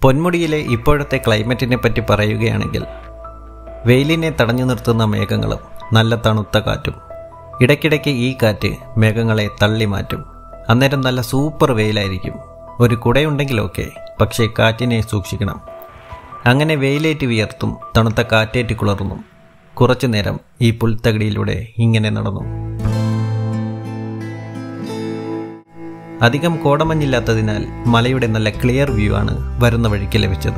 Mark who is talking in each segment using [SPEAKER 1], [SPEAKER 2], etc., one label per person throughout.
[SPEAKER 1] പൊന്മുടിയിലെ ഇപ്പോഴത്തെ ക്ലൈമറ്റിനെ പറ്റി പറയുകയാണെങ്കിൽ വെയിലിനെ തടഞ്ഞു നിർത്തുന്ന മേഘങ്ങളും നല്ല തണുത്ത കാറ്റും ഇടയ്ക്കിടയ്ക്ക് ഈ കാറ്റ് മേഘങ്ങളെ തള്ളി മാറ്റും അന്നേരം നല്ല സൂപ്പർ വെയിലായിരിക്കും ഒരു കുടയുണ്ടെങ്കിലൊക്കെ പക്ഷേ കാറ്റിനെ സൂക്ഷിക്കണം അങ്ങനെ വെയിലേറ്റ് വിയർത്തും തണുത്ത കാറ്റേറ്റ് കുളർന്നും കുറച്ചു നേരം ഈ പുൽത്തകിടിയിലൂടെ ഇങ്ങനെ നടന്നു അധികം കോടമഞ്ഞില്ലാത്തതിനാൽ മലയുടെ നല്ല ക്ലിയർ വ്യൂ ആണ് വരുന്ന വഴിക്ക് ലഭിച്ചത്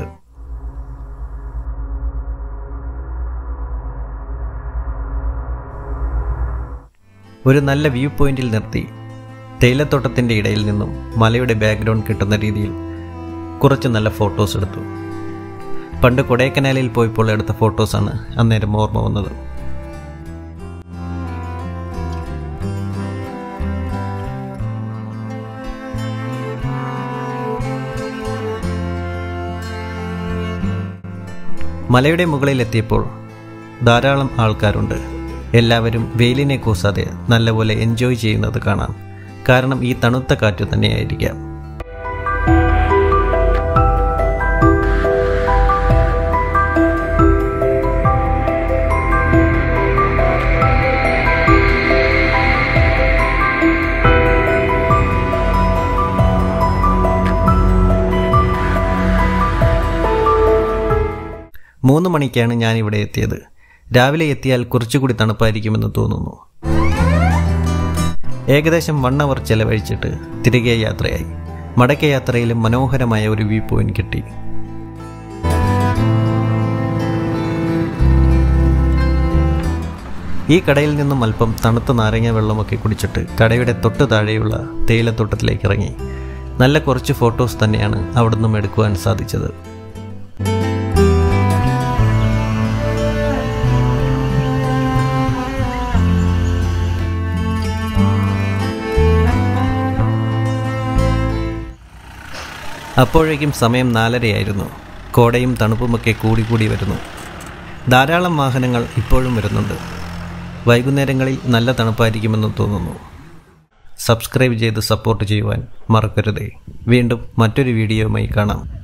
[SPEAKER 1] ഒരു നല്ല വ്യൂ പോയിന്റിൽ നിർത്തി തേയിലത്തോട്ടത്തിൻ്റെ ഇടയിൽ നിന്നും മലയുടെ ബാക്ക്ഗ്രൗണ്ട് കിട്ടുന്ന രീതിയിൽ കുറച്ച് നല്ല ഫോട്ടോസ് എടുത്തു പണ്ട് കൊടൈക്കനാലിൽ പോയപ്പോൾ എടുത്ത ഫോട്ടോസാണ് അന്നേരം ഓർമ്മ വന്നത് മലയുടെ മുകളിലെത്തിയപ്പോൾ ധാരാളം ആൾക്കാരുണ്ട് എല്ലാവരും വെയിലിനെ കൂസാതെ നല്ലപോലെ എൻജോയ് ചെയ്യുന്നത് കാണാം കാരണം ഈ തണുത്ത കാറ്റ് തന്നെയായിരിക്കാം മൂന്ന് മണിക്കാണ് ഞാൻ ഇവിടെ എത്തിയത് രാവിലെ എത്തിയാൽ കുറച്ചുകൂടി തണുപ്പായിരിക്കുമെന്ന് തോന്നുന്നു ഏകദേശം വൺ അവർ ചെലവഴിച്ചിട്ട് തിരികെ യാത്രയായി മടക്ക യാത്രയിലും മനോഹരമായ ഒരു വ്യൂ പോയിന്റ് കിട്ടി ഈ കടയിൽ നിന്നും അല്പം തണുത്ത നാരങ്ങ വെള്ളമൊക്കെ കുടിച്ചിട്ട് കടയുടെ തൊട്ട് താഴെയുള്ള തേയിലത്തോട്ടത്തിലേക്ക് ഇറങ്ങി നല്ല കുറച്ച് ഫോട്ടോസ് തന്നെയാണ് അവിടെ നിന്നും എടുക്കുവാൻ സാധിച്ചത് അപ്പോഴേക്കും സമയം നാലരയായിരുന്നു കോടയും തണുപ്പുമൊക്കെ കൂടിക്കൂടി വരുന്നു ധാരാളം വാഹനങ്ങൾ ഇപ്പോഴും വരുന്നുണ്ട് വൈകുന്നേരങ്ങളിൽ നല്ല തണുപ്പായിരിക്കുമെന്ന് തോന്നുന്നു സബ്സ്ക്രൈബ് ചെയ്ത് സപ്പോർട്ട് ചെയ്യുവാൻ മറക്കരുതേ വീണ്ടും മറ്റൊരു വീഡിയോയുമായി കാണാം